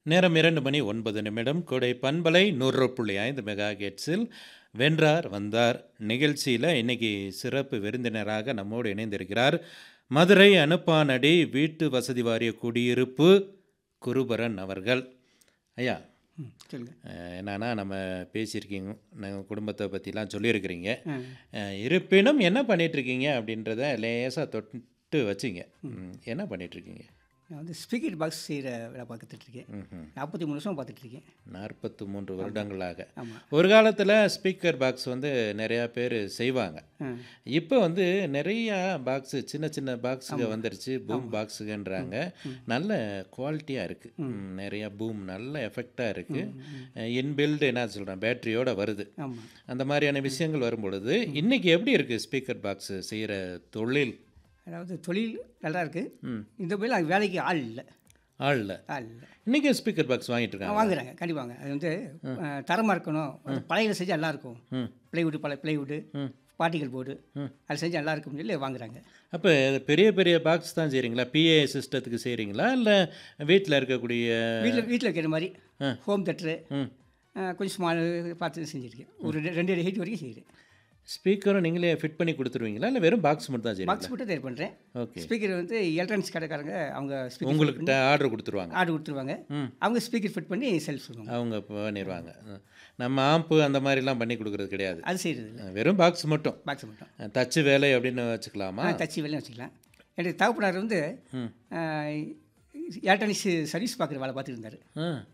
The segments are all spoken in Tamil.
நேரம் இரண்டு மணி ஒன்பது நிமிடம் கொடை பண்பலை நூறு புள்ளி ஐந்து மெகா ஹெர்ட்ஸில் வென்றார் வந்தார் நிகழ்ச்சியில் இன்னைக்கு சிறப்பு விருந்தினராக நம்மோடு இணைந்திருக்கிறார் மதுரை அனுப்பானடி வீட்டு வசதி வாரிய குடியிருப்பு குருபரன் அவர்கள் ஐயா ம் சொல்லுங்கள் அஹ், என்னன்னா நம்ம பேசியிருக்கீங்க நம்ம குடும்பத்தை பற்றிலாம் சொல்லியிருக்கிறீங்க ஆ அஹ், இருப்பினும் என்ன பண்ணிகிட்ருக்கீங்க அப்படின்றத லேசாக தொட்டு வச்சிங்க ம், என்ன பண்ணிகிட்ருக்கீங்க நான் வந்து ஸ்பீக்கர் பாக்ஸ் செய்கிற வேலை பார்த்துட்ருக்கேன் ம் நாற்பத்தி மூணு வருஷம் பார்த்துட்ருக்கேன் நாற்பத்து மூன்று வருடங்களாக ஆமாம் ஒரு காலத்தில் ஸ்பீக்கர் பாக்ஸ் வந்து நிறையா பேர் செய்வாங்க ஆ இப்போ வந்து நிறையா பாக்ஸு சின்ன சின்ன பாக்ஸுங்க வந்துருச்சு பூம் பாக்ஸுங்கன்றாங்க நல்ல குவாலிட்டியாக இருக்குது நிறையா பூம் நல்ல எஃபெக்டாக இருக்குது இன்பில்டு என்ன சொல்கிறேன் பேட்டரியோட வருது ஆமாம் அந்த மாதிரியான விஷயங்கள் வரும்பொழுது இன்றைக்கி எப்படி இருக்குது ஸ்பீக்கர் பாக்ஸு செய்கிற தொழில் அதாவது தொழில் நல்லா இருக்குது ம் இந்த போய் வேலைக்கு ஆள் இல்லை ஆளில் ஆள் இல்லை இன்றைக்கி ஸ்பீக்கர் பாக்ஸ் வாங்கிட்டு இருக்காங்க வாங்குறாங்க கண்டிப்பாங்க அது வந்து தரமாக இருக்கணும் அது பழையில செஞ்சால் நல்லாயிருக்கும் ம் ப்ளைவுட் பழைய ப்ளைவுட்டு ம் பார்ட்டிகல் போர்டு ம். அது செஞ்சால் நல்லா இருக்கும்னு சொல்லி வாங்குறாங்க அப்போ பெரிய பெரிய பாக்ஸ் தான் செய்கிறீங்களா பிஏ சிஸ்டத்துக்கு செய்கிறீங்களா இல்லை வீட்டில் இருக்கக்கூடிய வீட்டில் வீட்டில் வைக்கிற மாதிரி ஆ. ஹோம் தேட்டரு ம் கொஞ்சம் ஸ்மால் பார்த்து செஞ்சுருக்கேன் ஒரு ரெ- ரெண்டு ஹைட் வரைக்கும் செய்கிறேன் ஸ்பீக்கரும் நீங்களே ஃபிட் பண்ணி கொடுத்துருவீங்களா இல்லை வெறும் பாக்ஸ் மட்டும் தான் செய்கிறீங்களா பாக்ஸ் மட்டும் தயார் பண்ணுறேன் ஓகே ஸ்பீக்கர் வந்து எலக்ட்ரானிக்ஸ் கடைக்காரங்க அவங்க ஸ்பீக்கர் உங்கள்கிட்ட ஆர்டர் கொடுத்துருவாங்க ஆர்டர் கொடுத்துருவாங்க ம். அவங்க ஸ்பீக்கர் ஃபிட் பண்ணி செல்ஃப் சொல்லுவாங்க அவங்க பண்ணிடுவாங்க நம்ம ஆம்பு அந்த மாதிரிலாம் பண்ணி கொடுக்கறது கிடையாது அது செய்கிறது இல்லை வெறும் பாக்ஸ் மட்டும் பாக்ஸ் மட்டும் தச்சு வேலை அப்படின்னு வச்சுக்கலாமா ஆ தச்சு வேலையும் வச்சுக்கலாம் எனக்கு தகப்பனார் வந்து ம் எலக்ட்ரானிக்ஸ் சர்வீஸ் பார்க்குற வேலை பார்த்துட்டு இருந்தார்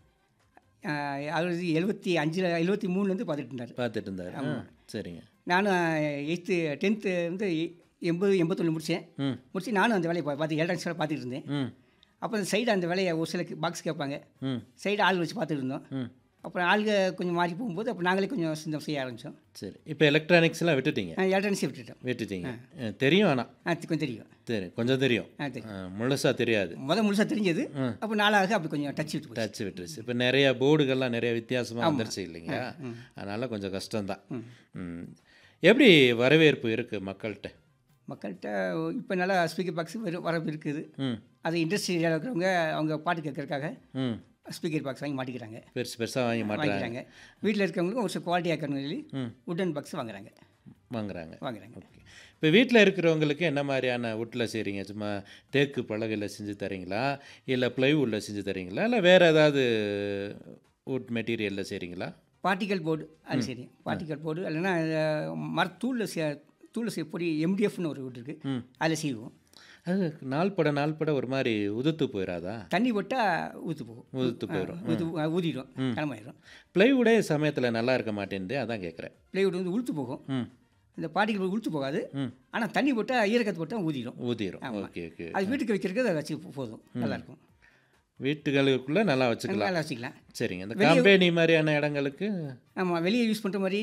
ஆ அவர் எழுபத்தி அஞ்சில் எழுபத்தி மூணுலேருந்து பார்த்துட்டு இருந்தார் பார்த்துட்டு இருந்தார் ஆ சரிங்க நானும் எயித்து டென்த்து வந்து எ- எண்பது எண்பத்தொன்று முடித்தேன் ம் முடிச்சு நானும் அந்த வேலையை பா- பார்த்து எலக்ட்ரானிக்ஸ் வேலை பார்த்துட்டு இருந்தேன் ம் அப்போ அந்த சைடு அந்த வேலையை ஒரு சில பாக்ஸ் கேட்பாங்க ம் சைடு ஆள் வச்சு பார்த்துட்டு இருந்தோம் ம் அப்புறம் ஆளுங்க கொஞ்சம் மாறி போகும்போது அப்போ நாங்களே கொஞ்சம் சிந்தம் செய்ய ஆரம்பித்தோம் சரி இப்போ எலக்ட்ரானிக்ஸ்லாம் விட்டுட்டீங்க எலக்ட்ரானிக்ஸை விட்டுட்டோம் விட்டுட்டீங்க ஆ, தெரியும் ஆனால் ஆ கொஞ்சம் தெரியும் சரி கொஞ்சம் தெரியும் ஆ தெரியும் முழுசாக தெரியாது முத முழுசாக தெரிஞ்சது அப்போ நாளாக அப்படி கொஞ்சம் டச் விட்டு போச்சு டச் விட்டுருச்சு இப்போ நிறைய போர்டுகள்லாம் நிறைய வித்தியாசமாக வந்துருச்சு இல்லைங்க அதனால் கொஞ்சம் கஷ்டம்தான் ம். எப்படி வரவேற்பு இருக்குது மக்கள்கிட்ட மக்கள்கிட்ட இப்போ நல்லா ஸ்பீக்கர் பாக்ஸ் வர வரப்பு இருக்குது ம் அது இண்டஸ்ட்ரி ஏரியாவில் இருக்கிறவங்க அவங்க பாட்டு கேட்கறதுக்காக ம் ஸ்பீக்கர் பாக்ஸ் வாங்கி மாட்டிக்கிறாங்க பெருசு பெருசாக வாங்கி மாட்டுறாங்க வாங்கிக்கிறாங்க வீட்டில் இருக்கவங்களுக்கும் ஒரு சில குவாலிட்டியாக இருக்கணும்னு சொல்லி உட்டன் பாக்ஸ் வாங்குறாங்க வாங்குறாங்க வாங்குறாங்க ஓகே இப்போ வீட்டில் இருக்கிறவங்களுக்கு என்ன மாதிரியான வுட்டில் செய்கிறீங்க சும்மா தேக்கு பலகையில் செஞ்சு தரீங்களா இல்லை ப்ளைவுட்டில் செஞ்சு தரீங்களா இல்லை வேறு ஏதாவது வுட் மெட்டீரியலில் செய்கிறீங்களா பார்ட்டிக்கல் போர்டு அது சரி பார்ட்டிக்கல் போர்டு இல்லைன்னா மரத்தூளில் சே தூளில் செய்ய பொடி எம்டிஎஃப்னு ஒரு வீடு இருக்குது அதில் செய்வோம் அது நாள்பட நாள்பட ஒரு மாதிரி உதுத்து போயிடாதா தண்ணி போட்டால் ஊற்று போகும் உதுத்து போயிடும் ஊற்று ஊதிடும் கிளம்பாயிடும் ப்ளைவுடே சமயத்தில் நல்லா இருக்க மாட்டேன்து அதான் கேட்குறேன் பிளேவுட் வந்து உளுத்து போகும் ம் இந்த பார்ட்டிக்கல் போர்டு உளுத்து போகாது ம். ஆனால் தண்ணி போட்டால் ஈரக்கத்து போட்டால் ஊதிடும் ஊதிரும் ஓகே ஓகே அது வீட்டுக்கு வைக்கிறதுக்கு அதை வச்சு போதும் நல்லாயிருக்கும் வீட்டுகளுக்குள்ளே நல்லா வச்சுக்கலாம் நல்லா வச்சுக்கலாம் சரிங்க இந்த கம்பெனி மாதிரியான இடங்களுக்கு ஆமாம் வெளியே யூஸ் பண்ணுற மாதிரி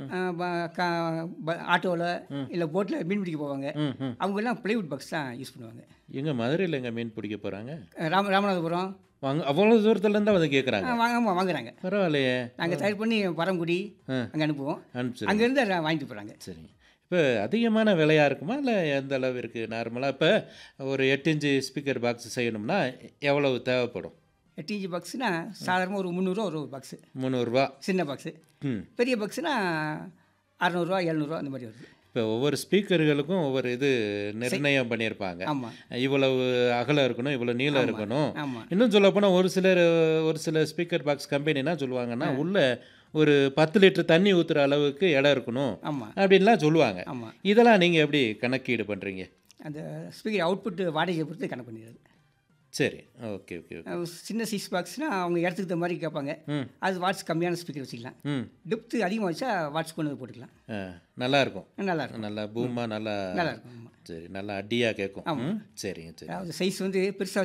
ஆட்டோவில் இல்லை போட்டில் மீன் பிடிக்க போவாங்க ம் ம் அவங்க எல்லாம் பிளைவுட் பாக்ஸ் தான் யூஸ் பண்ணுவாங்க எங்கே மதுரையில் எங்கே மீன் பிடிக்க போகிறாங்க அஹ் ராம ராமநாதபுரம் வாங்க அவ்வளோ தூரத்துலேருந்து தான் வந்து கேட்குறாங்க அஹ் வாங்க ஆமாம் வாங்குறாங்க பரவாயில்லையே நாங்கள் தயார் பண்ணி பரங்குடி ஆ. அங்கே அனுப்புவோம் அனுப்பிச்சு அங்கேருந்து அதை வாங்கிட்டு போகிறாங்க சரிங்க இப்போ அதிகமான விலையாக இருக்குமா இல்லை எந்த அளவு இருக்குது நார்மலாக இப்போ ஒரு எட்டு இன்ச்சு ஸ்பீக்கர் பாக்ஸ் செய்யணும்னா எவ்வளவு தேவைப்படும் எட்டு இன்ச்சு பாக்ஸ்னா சாதாரணமாக ஒரு முந்நூறுரூவா ஒரு பாக்ஸு முந்நூறுரூவா சின்ன பாக்ஸு ம் பெரிய பாக்ஸ்னா அறநூறுவா எழுநூறுவா அந்த மாதிரி வருது இப்போ ஒவ்வொரு ஸ்பீக்கர்களுக்கும் ஒவ்வொரு இது நிர்ணயம் பண்ணியிருப்பாங்க ஆமாம் இவ்வளவு அகலம் இருக்கணும் இவ்வளோ நீளம் இருக்கணும் ஆமாம் இன்னும் சொல்லப்போனால் ஒரு சிலர் ஒரு சில ஸ்பீக்கர் பாக்ஸ் கம்பெனி என்ன சொல்லுவாங்கன்னா உள்ள ஒரு பத்து லிட்டர் தண்ணி ஊற்றுற அளவுக்கு இடம் இருக்கணும் ஆமாம் அப்படின்லாம் சொல்லுவாங்க ஆமாம் இதெல்லாம் நீங்கள் எப்படி கணக்கீடு பண்ணுறீங்க அந்த ஸ்பீக்கர் அவுட்புட் வாடகையை பொறுத்து கணக்கு பண்ணிடுறது சரி ஓகே ஓகே ஓகே அஹ் சின்ன சைஸ் பாக்ஸ்னால் அவங்க இடத்துக்கு தகுந்த மாதிரி கேட்பாங்க ம் அது வாட்ஸ் கம்மியான ஸ்பீக்கர் வச்சுக்கலாம் ம் டெப்த்து அதிகமாக வச்சா வாட்ஸ் கொண்டு வந்து போட்டுக்கலாம் ஆ, நல்லா இருக்கும் நல்லா இருக்கும் நல்லா பூமா நல்லா நல்லா இருக்கும் ஆமாம் சரி நல்லா அடியாக கேட்கும் ம், சரிங்க சரி அதாவது சைஸ் வந்து பெருசாக